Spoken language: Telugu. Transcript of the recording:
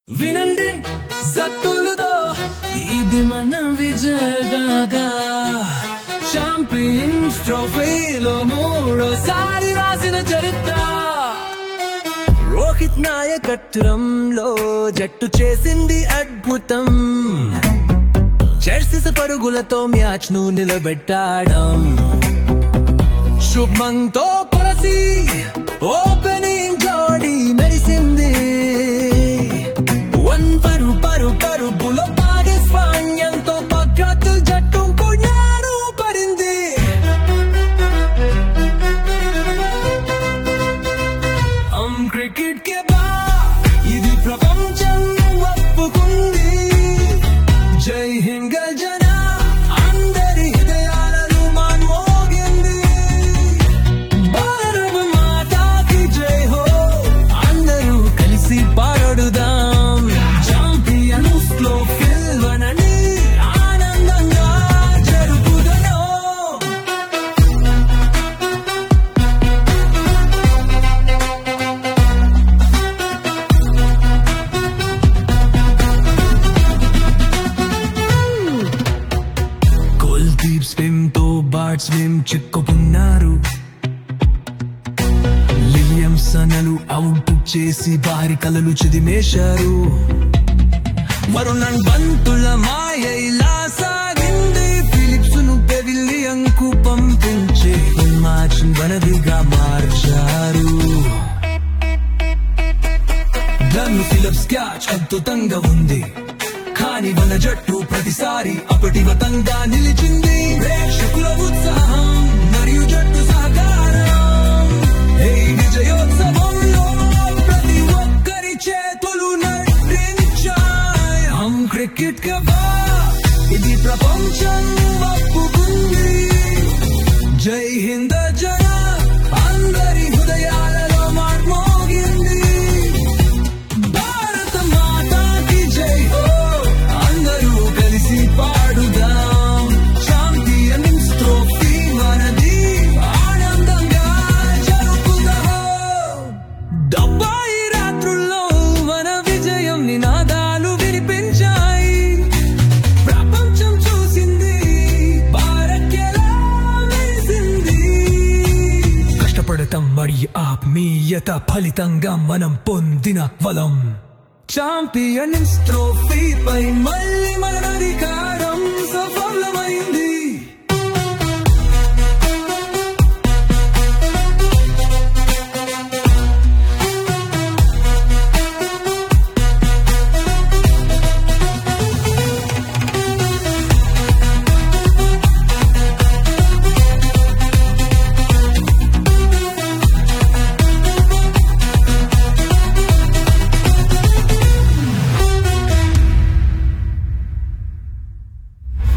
వినండి సత్తులతో ఇది మన విజయగాగా ఛాంపియన్స్ ట్రోఫీలో మూడోసారి రాసిన చరిత్ర రోహిత్ నాయకత్వంలో జట్టు చేసింది అద్భుతం జెర్సీస్ పరుగులతో మ్యాచ్ ను నిలబెట్టాడం శుభ్మన్ తో కొలసి ఓపెనింగ్ జోడి మెరిసింది వన్ పరు పరు పరుగులో పాకిస్తాన్యంతో పక్కతు జట్టు పుణ్యాను పడింది हम क्रिकेट के बाद ఇది ప్రపంచం ఒప్పుకుంది జై హింద్ గర్జన అందరి హృదయాలను మోగింది భారత మాతాకి జై హో అందరూ కలిసి పాడుదాం చాంపియన్స్ లో గెలవనని ఆనందంగా జరుపుదను కుల్దీప్ స్విమ్ తో బాట్ స్విమ్ చిక్కుకున్నారు లిలియంసనలు అవుట్ చేసి వారి కలలు చిదిమేశారు వరుణన్ బంతుల మాయ ఇలా సాగింది ఫిలిప్స్ ను పెవిలియన్ కు పంపించి మ్యాచ్ వనదిగా మార్చారు గన్ను ఫిలిప్స్ క్యాచ్ అద్భుతంగా ఉంది కానీ మన జట్టు ప్రతిసారి అపటివతంగా నిలిచింది ప్రేక్షకుల ఉత్సాహం మరియు జట్టు సహకారం ఈ విజయోత్సవంలో ప్రతి ఒక్కరి చేతులు నటించాయి హం క్రికెట్ కబా ఇది ప్రపంచం ఒప్పుకుంది జై హింద్ జన అందరి హృదయాలలో మార్మోగింది భారత మాతాకి జై హో అందరూ కలిసి పాడుదాం ఛాంపియన్స్ ట్రోఫీ మనది ఆనందంగా జరుపుదాం డెబ్బై రాత్రుల్లో మన విజయం నినాదాలు వినిపించాయి ప్రపంచం చూసింది భారత్ ఎలా మెరిసింది కష్టపడటం మరియు ఆత్మీయత ఫలితంగా మనం పొందిన ఫలం ఛాంపియన్స్ ట్రోఫీపై మళ్ళీ మన అధికారం